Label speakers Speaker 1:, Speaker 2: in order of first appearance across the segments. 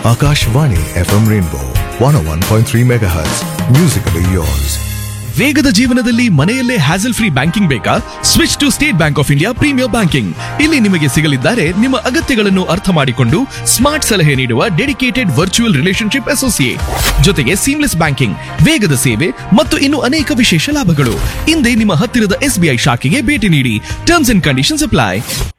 Speaker 1: Akashvani FM Rainbow 101.3 MHz. Musically yours.
Speaker 2: ವೇಗದ ಜೀವನದಲ್ಲಿ ಮನೆಯಲ್ಲೇ ಹ್ಯಾಸಲ್ ಫ್ರೀ ಬ್ಯಾಂಕಿಂಗ್ ಬೇಕಾ switch to State Bank of India premier banking ಇಲ್ಲಿ ನಿಮಗೆ ಸಿಗಲಿದ್ದಾರೆ ನಿಮ್ಮ ಅಗತ್ಯಗಳನ್ನು ಅರ್ಥ ಮಾಡಿಕೊಂಡು ಸ್ಮಾರ್ಟ್ ಸಲಹೆ ನೀಡುವ ಡೆಡಿಕೇಟೆಡ್ ವರ್ಚುವಲ್ ರಿಲೇಶನ್ಶಿಪ್ ಅಸೋಸಿಯೇಟ್ ಜೊತೆಗೆ ಸೀಮ್ಲೆಸ್ ಬ್ಯಾಂಕಿಂಗ್ ವೇಗದ ಸೇವೆ ಮತ್ತು ಇನ್ನು ಅನೇಕ ವಿಶೇಷ ಲಾಭಗಳು ಹಿಂದೆ ನಿಮ್ಮ ಹತ್ತಿರದ ಎಸ್ಬಿಐ ಶಾಖೆಗೆ ಭೇಟಿ ನೀಡಿ terms and conditions apply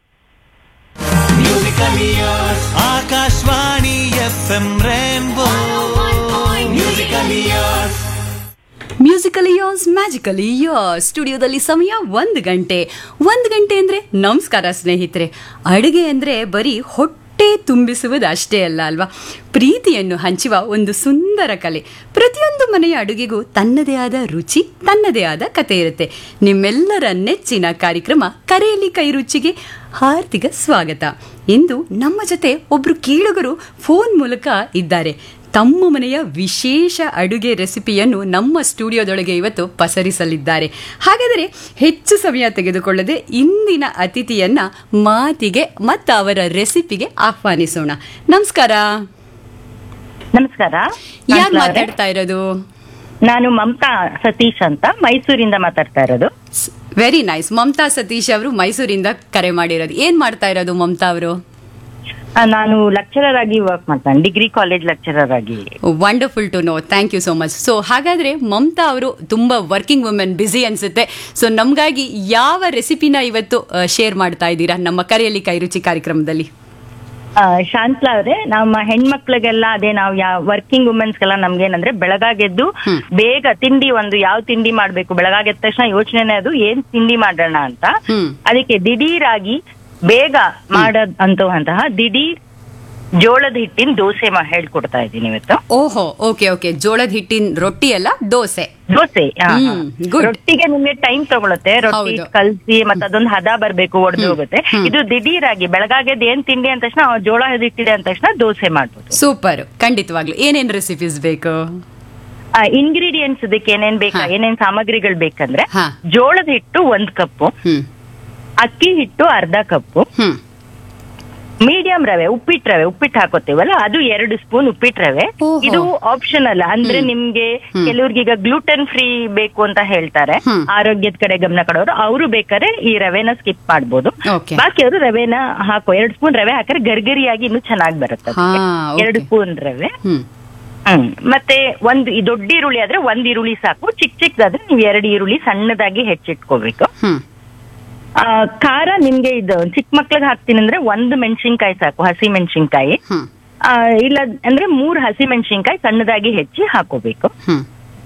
Speaker 3: Akashvani F M rainbow musical years
Speaker 4: musically yours magically yours ಸ್ಟುಡಿಯೋದಲ್ಲಿ ಸಮಯ ಒಂದು ಗಂಟೆ ಒಂದು ಗಂಟೆ ಅಂದರೆ ನಮಸ್ಕಾರ ಸ್ನೇಹಿತರೆ ಅಡುಗೆ ಅಂದರೆ ಬರೀ ಹೊಟ್ಟೆ ತುಂಬಿಸುವುದು ಅಷ್ಟೇ ಅಲ್ಲ ಅಲ್ವಾ ಪ್ರೀತಿಯನ್ನು ಹಂಚುವ ಒಂದು ಸುಂದರ ಕಲೆ ಪ್ರತಿಯೊಂದು ಮನೆಯ ಅಡುಗೆಗೂ ತನ್ನದೇ ಆದ ರುಚಿ ತನ್ನದೇ ಆದ ಕತೆ ಇರುತ್ತೆ ನಿಮ್ಮೆಲ್ಲರ ನೆಚ್ಚಿನ ಕಾರ್ಯಕ್ರಮ ಕರೆಯಲ್ಲಿ ಕೈ ರುಚಿಗೆ ಹಾರ್ದಿಕ ಸ್ವಾಗತ ಇಂದು ನಮ್ಮ ಜೊತೆ ಒಬ್ರು ಕೇಳುಗರು ಫೋನ್ ಮೂಲಕ ಇದ್ದಾರೆ ತಮ್ಮ ಮನೆಯ ವಿಶೇಷ ಅಡುಗೆ ರೆಸಿಪಿಯನ್ನು ನಮ್ಮ ಸ್ಟುಡಿಯೋದೊಳಗೆ ಇವತ್ತು ಪಸರಿಸಲಿದ್ದಾರೆ ಹಾಗಾದರೆ ಹೆಚ್ಚು ಸಮಯ ತೆಗೆದುಕೊಳ್ಳದೆ ಇಂದಿನ ಅತಿಥಿಯನ್ನ ಮಾತಿಗೆ ಮತ್ತು ಅವರ ರೆಸಿಪಿಗೆ ಆಹ್ವಾನಿಸೋಣ ನಮಸ್ಕಾರ
Speaker 5: ನಮಸ್ಕಾರ
Speaker 4: ಯಾರು
Speaker 5: ನಮಸ್ಕಾರ.
Speaker 4: ಮಾತಾಡ್ತಾ ಇರೋದು
Speaker 5: ನಾನು ಮಮತಾ ಸತೀಶ್ ಅಂತ ಮೈಸೂರಿಂದ ಮಾತಾಡ್ತಾ ಇರೋದು
Speaker 4: ವೆರಿ ನೈಸ್ ಮಮತಾ ಸತೀಶ್ ಅವರು ಮೈಸೂರಿಂದ ಕರೆ ಮಾಡಿರೋದು ಏನ್ ಮಾಡ್ತಾ ಇರೋದು ಮಮತಾ ಅವರು
Speaker 5: ಆ, ನಾನು ಲೆಕ್ಚರರ್ ಆಗಿ ವರ್ಕ್ ಮಾಡ್ತಾನೆ ಡಿಗ್ರಿ ಕಾಲೇಜ್ ಲೆಕ್ಚರರ್ ಆಗಿ
Speaker 4: wonderful to know thank you so much so ಹಾಗಾದ್ರೆ ಮಮತಾ ಅವರು ತುಂಬಾ ವರ್ಕಿಂಗ್ ವುಮೆನ್ ಬ್ಯುಸಿ ಅನ್ಸುತ್ತೆ ಸೊ ನಮಗಾಗಿ ಯಾವ ರೆಸಿಪಿನ ಇವತ್ತು ಶೇರ್ ಮಾಡ್ತಾ ಇದ್ದೀರಾ ನಮ್ಮ ಕರೆಯಲ್ಲಿ ಕೈರುಚಿ ಕಾರ್ಯಕ್ರಮದಲ್ಲಿ
Speaker 5: ಆ, ಶಾಂತ್ಲಾ ಅವ್ರೆ ನಮ್ಮ ಹೆಣ್ಮಕ್ಳಿಗೆಲ್ಲ ಅದೇ ನಾವು ಯಾವ ವರ್ಕಿಂಗ್ ವುಮೆನ್ಸ್ಗೆಲ್ಲ ನಮ್ಗೇನಂದ್ರೆ ಬೆಳಗಾಗೆದ್ದು
Speaker 4: ಹ್ಮ್.
Speaker 5: ಬೇಗ ತಿಂಡಿ ಒಂದು ಯಾವ ತಿಂಡಿ ಮಾಡ್ಬೇಕು ಬೆಳಗಾಗೆದ್ದ ತಕ್ಷಣ ಯೋಚನೆನೇ ಅದು ಏನ್ ತಿಂಡಿ ಮಾಡೋಣ ಅಂತ
Speaker 4: ಹ್ಮ್
Speaker 5: ಅದಕ್ಕೆ ದಿಢೀರಾಗಿ ಬೇಗ ಮಾಡೋದ್ ಅಂತವಂತಹ ದಿಢೀರ್ ಜೋಳದ ಹಿಟ್ಟಿನ ದೋಸೆ ಮಾ ಹೇಳ್ಕೊಡ್ತಾ ಇದ್ದೀನಿ ಇವತ್ತು
Speaker 4: ಓಹೋ ಓಕೆ ಓಕೆ ಜೋಳದ ಹಿಟ್ಟಿನ ರೊಟ್ಟಿ ಅಲ್ಲ ದೋಸೆ
Speaker 5: ದೋಸೆ ಆ,
Speaker 4: ಹ್ಮ್, good.
Speaker 5: ರೊಟ್ಟಿಗೆ ನಿಮ್ಗೆ ಟೈಮ್ ತಗೊಳುತ್ತೆ ರೊಟ್ಟಿ
Speaker 4: ಹೌದು.
Speaker 5: ಕಲ್ಸಿ ಮತ್ತೆ ಅದೊಂದು ಹದ ಬರ್ಬೇಕು ಒಡೆದು ಹೋಗುತ್ತೆ
Speaker 4: ಹ್ಮ್.
Speaker 5: ಇದು ದಿಢೀರಾಗಿ ಬೆಳಗಾಗೆದ್ ಏನ್ ತಿಂಡಿ ಅಂದ ತಕ್ಷಣ ಆ ಜೋಳ ಹಿಟ್ಟಿದೆ ಅಂದ ತಕ್ಷಣ ದೋಸೆ ಮಾಡ್ಬೋದು
Speaker 4: ಸೂಪರ್ ಖಂಡಿತವಾಗ್ಲು ಏನೇನ್ ರೆಸಿಪೀಸ್ ಬೇಕು
Speaker 5: ಇಂಗ್ರೀಡಿಯೆಂಟ್ಸ್ ಇದಕ್ಕೆ ಏನೇನ್ ಬೇಕಾ
Speaker 4: ಹಾ.
Speaker 5: ಏನೇನ್ ಸಾಮಗ್ರಿಗಳು ಬೇಕಂದ್ರೆ
Speaker 4: ಹಾ.
Speaker 5: ಜೋಳದ ಹಿಟ್ಟು ಒಂದ್ ಕಪ್ಪು
Speaker 4: ಹ್ಮ್
Speaker 5: ಅಕ್ಕಿ ಹಿಟ್ಟು ಅರ್ಧ ಕಪ್ಪು
Speaker 4: ಹ್ಮ್
Speaker 5: ಮೀಡಿಯಂ ರವೆ ಉಪ್ಪಿಟ್ಟು ರವೆ ಉಪ್ಪಿಟ್ಟು ಹಾಕೋತೀವಲ್ಲ ಅದು ಎರಡು ಸ್ಪೂನ್ ಉಪ್ಪಿಟ್ಟು ರವೆ
Speaker 4: ಓಹೋ.
Speaker 5: ಇದು ಆಪ್ಷನಲ್ ಅಂದ್ರೆ
Speaker 4: ಹ್ಮ್.
Speaker 5: ನಿಮ್ಗೆ
Speaker 4: ಹ್ಮ್.
Speaker 5: ಕೆಲವ್ರಿಗೆ ಈಗ ಗ್ಲೂಟನ್ ಫ್ರೀ ಬೇಕು ಅಂತ ಹೇಳ್ತಾರೆ
Speaker 4: ಹ್ಮ್.
Speaker 5: ಆರೋಗ್ಯದ ಕಡೆ ಗಮನ ಕೊಡೋರು ಅವರು ಬೇಕಾದ್ರೆ ಈ ರವೆನ ಸ್ಕಿಪ್ ಮಾಡ್ಬೋದು
Speaker 4: Okay.
Speaker 5: ಬಾಕಿ ಅವರು ರವೆನ ಹಾಕೋ ಎರಡು ಸ್ಪೂನ್ ರವೆ ಹಾಕಿದ್ರೆ ಗರ್ಗರಿಯಾಗಿ ಇನ್ನೂ ಚೆನ್ನಾಗಿ ಬರುತ್ತೆ ಅದಕ್ಕೆ.
Speaker 4: ಹಾ, okay.
Speaker 5: ಎರಡು ಸ್ಪೂನ್ ರವೆ
Speaker 4: ಹ್ಮ್
Speaker 5: ಹ್ಮ್ ಮತ್ತೆ ಒಂದು ಈ ದೊಡ್ಡ ಈರುಳ್ಳಿ ಆದ್ರೆ ಒಂದ್ ಈರುಳ್ಳಿ ಸಾಕು ಚಿಕ್ಕ ಚಿಕ್ಕದಾದ್ರೆ ನೀವು ಎರಡು ಈರುಳ್ಳಿ ಸಣ್ಣದಾಗಿ ಹೆಚ್ಚಿಟ್ಕೋಬೇಕು
Speaker 4: ಹ್ಮ್
Speaker 5: ಆ, ಖಾರ ನಿಮ್ಗೆ ಇದು ಚಿಕ್ಕ ಮಕ್ಳಿಗೆ ಹಾಕ್ತೀನಿ ಅಂದ್ರೆ ಒಂದು ಮೆಣಸಿನ್ಕಾಯಿ ಸಾಕು ಹಸಿ ಮೆಣಸಿನ್ಕಾಯಿ
Speaker 4: ಹ್ಮ್
Speaker 5: ಆ, ಇಲ್ಲ ಅಂದ್ರೆ ಮೂರ್ ಹಸಿ ಮೆಣಸಿನ್ಕಾಯಿ ಸಣ್ಣದಾಗಿ ಹೆಚ್ಚಿ ಹಾಕೋಬೇಕು
Speaker 4: ಹ್ಮ್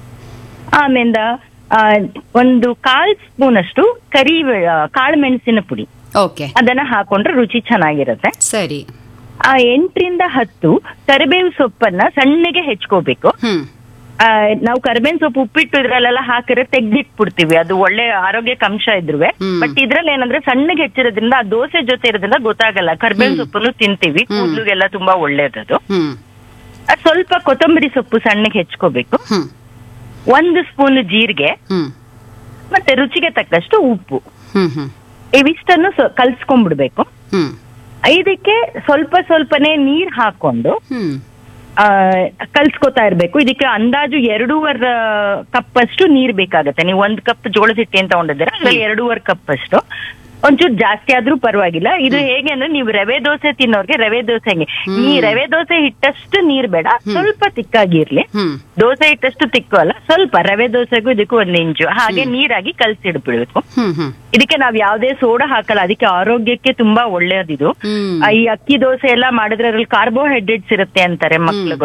Speaker 5: ಆಮೇಲೆ ಆ, ಒಂದು ಕಾಲ್ ಸ್ಪೂನ್ ಅಷ್ಟು ಕರಿ ಕಾಳು ಮೆಣಸಿನ ಪುಡಿ
Speaker 4: ಓಕೆ
Speaker 5: ಅದನ್ನ ಹಾಕೊಂಡ್ರೆ ರುಚಿ ಚೆನ್ನಾಗಿರುತ್ತೆ
Speaker 4: ಸರಿ
Speaker 5: ಆ ಎಂಟರಿಂದ ಹತ್ತು ಕರಿಬೇವು ಸೊಪ್ಪನ್ನ ಸಣ್ಣಗೆ ಹೆಚ್ಕೋಬೇಕು
Speaker 4: ಹ್ಮ್
Speaker 5: ಆ, ನಾವು ಕರಿಬೇವಿನ ಸೊಪ್ಪು ಉಪ್ಪಿಟ್ಟು ಇದ್ರಲ್ಲೆಲ್ಲ ಹಾಕಿದ್ರೆ ತೆಗ್ದಿಟ್ಬಿಡ್ತೀವಿ ಅದು ಒಳ್ಳೆ ಆರೋಗ್ಯಕ್ಕೆ ಅಂಶ ಇದ್ರುವೆ
Speaker 4: ಹ್ಮ್.
Speaker 5: ಬಟ್ ಇದ್ರಲ್ಲಿ ಏನಂದ್ರೆ ಸಣ್ಣಗೆ ಹೆಚ್ಚಿರೋದ್ರಿಂದ ಆ ದೋಸೆ ಜೊತೆ ಇರೋದ್ರಿಂದ ಗೊತ್ತಾಗಲ್ಲ ಕರಿಬೇವಿನ ಸೊಪ್ಪನ್ನು ತಿಂತೀವಿ
Speaker 4: ಹ್ಮ್.
Speaker 5: ಕೂದಲಿಗೆಲ್ಲ ತುಂಬಾ ಒಳ್ಳೇದದು
Speaker 4: ಹ್ಮ್
Speaker 5: ಆ, ಸ್ವಲ್ಪ ಕೊತ್ತಂಬರಿ ಸೊಪ್ಪು ಸಣ್ಣಗೆ ಹೆಚ್ಕೋಬೇಕು
Speaker 4: ಹ್ಮ್
Speaker 5: ಒಂದು ಸ್ಪೂನ್ ಜೀರಿಗೆ
Speaker 4: ಹ್ಮ್
Speaker 5: ಮತ್ತೆ ರುಚಿಗೆ ತಕ್ಕಷ್ಟು ಉಪ್ಪು
Speaker 4: ಹ್ಮ್ ಹ್ಮ್
Speaker 5: ಇವಿಷ್ಟನ್ನು ಸೊ- ಕಲ್ಸ್ಕೊಂಡ್ಬಿಡ್ಬೇಕು
Speaker 4: ಹ್ಮ್
Speaker 5: ಇದಕ್ಕೆ ಸ್ವಲ್ಪ ಸ್ವಲ್ಪನೇ ನೀರ್ ಹಾಕೊಂಡು
Speaker 4: ಹ್ಮ್
Speaker 5: ಆ, ಕಲ್ಸ್ಕೊತಾ ಇರ್ಬೇಕು ಇದಕ್ಕೆ ಅಂದಾಜು ಎರಡೂವರೆ ಕಪ್ ಅಷ್ಟು ನೀರ್ ಬೇಕಾಗತ್ತೆ ನೀವು ಒಂದ್ ಕಪ್ ಜೋಳದ ಹಿಟ್ಟು ಅಂತ ತಗೊಂಡಿದ್ದೀರಾ ಅದ್ರಲ್ಲಿ ಎರಡೂವರೆ ಕಪ್ ಅಷ್ಟು ಒಂಚೂರು ಜಾಸ್ತಿ ಆದ್ರೂ ಪರವಾಗಿಲ್ಲ ಇದು ಹೇಗೆ ಅಂದ್ರೆ ನೀವು ರವೆ ದೋಸೆ ತಿನ್ನೋರ್ಗೆ ರವೆ ದೋಸೆ ಹಂಗೆ ಈ ರವೆ ದೋಸೆ ಹಿಟ್ಟಷ್ಟು ನೀರ್ ಬೇಡ ಸ್ವಲ್ಪ ತಿಕ್ಕಾಗಿರ್ಲಿ
Speaker 4: ಹ್ಮ್
Speaker 5: ದೋಸೆ ಹಿಟ್ಟಷ್ಟು ತಿಕ್ಕು ಅಲ್ಲ ಸ್ವಲ್ಪ ರವೆ ದೋಸೆಗೂ ಇದಕ್ಕೂ ಒಂದ್ ಇಂಚು ಹಾಗೆ ನೀರಾಗಿ ಕಲ್ಸಿಡ್ಬಿಡ್ಬೇಕು
Speaker 4: ಹ್ಮ್ ಹ್ಮ್
Speaker 5: ಇದಕ್ಕೆ ನಾವ್ ಯಾವ್ದೇ ಸೋಡಾ ಹಾಕಲ್ಲ ಅದಕ್ಕೆ ಆರೋಗ್ಯಕ್ಕೆ ತುಂಬಾ ಒಳ್ಳೇದಿದು
Speaker 4: ಹ್ಮ್
Speaker 5: ಆ, ಈ ಅಕ್ಕಿ ದೋಸೆ ಎಲ್ಲ ಮಾಡಿದ್ರೆ ಅದ್ರಲ್ಲಿ ಕಾರ್ಬೋಹೈಡ್ರೇಟ್ಸ್ ಇರುತ್ತೆ ಅಂತಾರೆ ಮಕ್ಳು